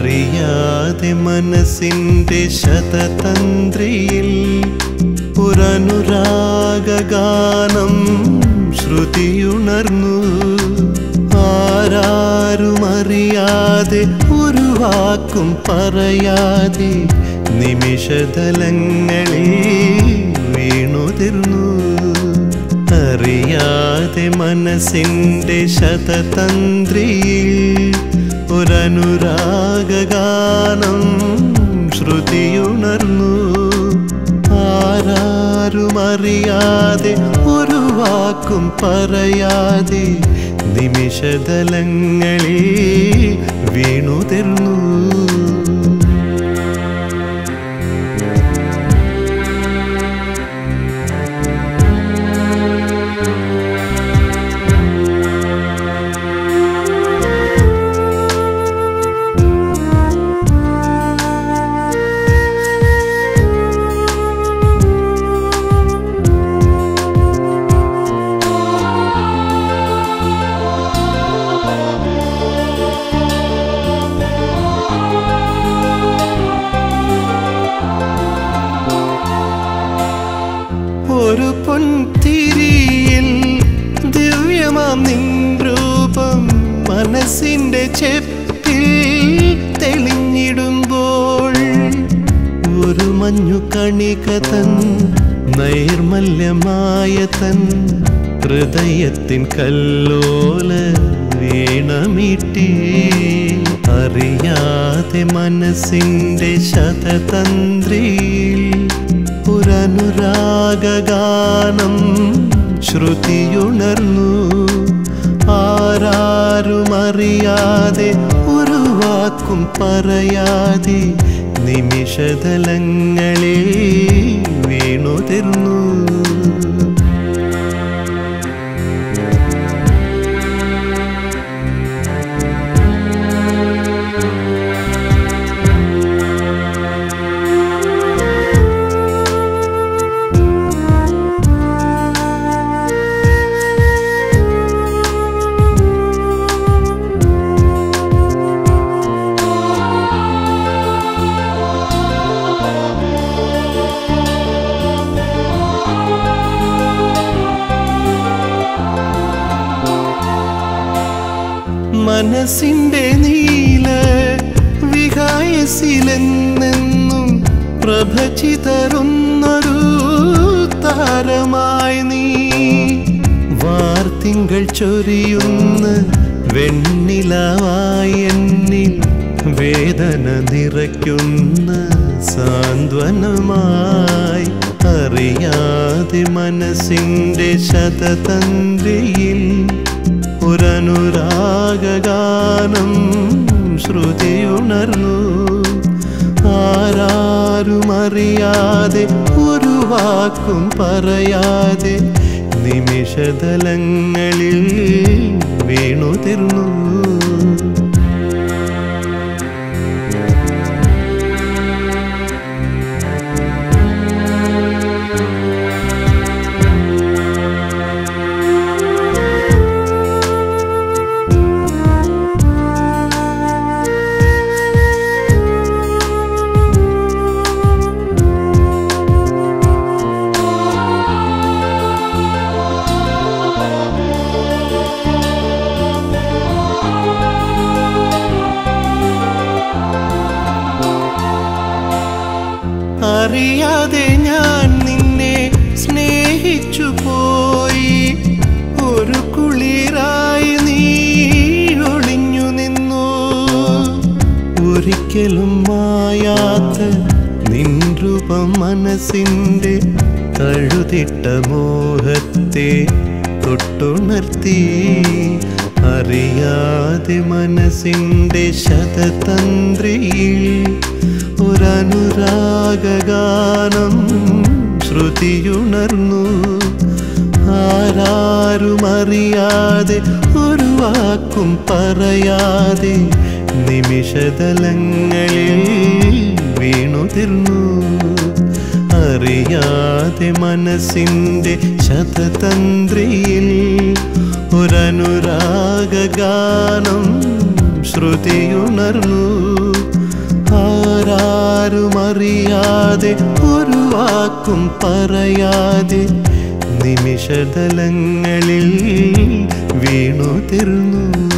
അറിയാതെ മനസ്സിൻ്റെ ശതതന്ത്രിയിൽ പുരനുരാഗാനം ശ്രുതിയുണർന്നു ആരാരുമറിയാതെ ഒരു വാക്കും പറയാതെ നിമിഷതലങ്ങളിൽ വീണുതിർന്നു അറിയാതെ മനസ്സിൻ്റെ ശതതന്ത്രിയിൽ ഒരനുരാഗാനം ശ്രുതിയുണർന്നു ആരാരുമറിയാതെ ഒരു വാക്കും പറയാതെ നിമിഷതലങ്ങളിൽ വീണുതിർന്നു ഒരു പൊൻതിരിയിൽ ദിവ്യമാം നിൻ രൂപം മനസ്സിന്റെ ചെപ്പിൽ തെളിഞ്ഞിടുമ്പോൾ ഒരു മഞ്ഞു കണിക തൻ നൈർമല്യമായ തൻ ഹൃദയത്തിൻ കല്ലോല വീണമീട്ടി അറിയാതെ മനസ്സിന്റെ ശതതന്ത്രിയിൽ പുരനുരാഗാനം ശ്രുതിയുണർന്നു ആരാരുമറിയാതെ ഒരു വാക്കും പറയാതെ നിമിഷതലങ്ങളിൽ വീണുതിർന്നു മനസ്സിന്റെ നീല വികായസിലെന്നെന്നും പ്രഭചിതറുന്നൊരു താരമായി നീ വാർത്തിങ്കൾ ചൊരിയുന്ന വെണ്ണിലാവായി എന്നിൽ വേദന നിറയ്ക്കുന്ന സാന്ത്വനമായി അറിയാതെ മനസ്സിൻ്റെ ശതതന്ത്രിയിൽ ഒരനുരാഗാനം ശ്രുതിയുണർന്നു ആരാരുമറിയാതെ ഒരു വാക്കും പറയാതെ നിമിഷതലങ്ങളിൽ വീണുതിർന്നു അറിയാതെ ഞാൻ നിന്നെ സ്നേഹിച്ചു പോയി ഒരു കുളിരായി നീ ഒളിഞ്ഞു നിന്നു ഒരിക്കലും മായാത്ത നിൻ രൂപം മനസ്സിൻ്റെ തഴുതിട്ട മോഹത്തെ തൊട്ടുണർത്തി അറിയാതെ മനസ്സിൻ്റെ ശതതന്ത്രിയിൽ ഒരനുരാഗാനം ശ്രുതിയുണർന്നു ആരാരുമറിയാതെ ഒരു വാക്കും പറയാതെ നിമിഷതലങ്ങളിൽ വീണുതിർന്നു അറിയാതെ മനസ്സിൻ്റെ ശതതന്ത്രിയിൽ ഒരനുരാഗാനം ശ്രുതിയുണർന്നു മറ്റാരുമറിയാതെ ഒരു വാക്കും പറയാതെ നിമിഷതലങ്ങളിൽ വീണു തീർന്നു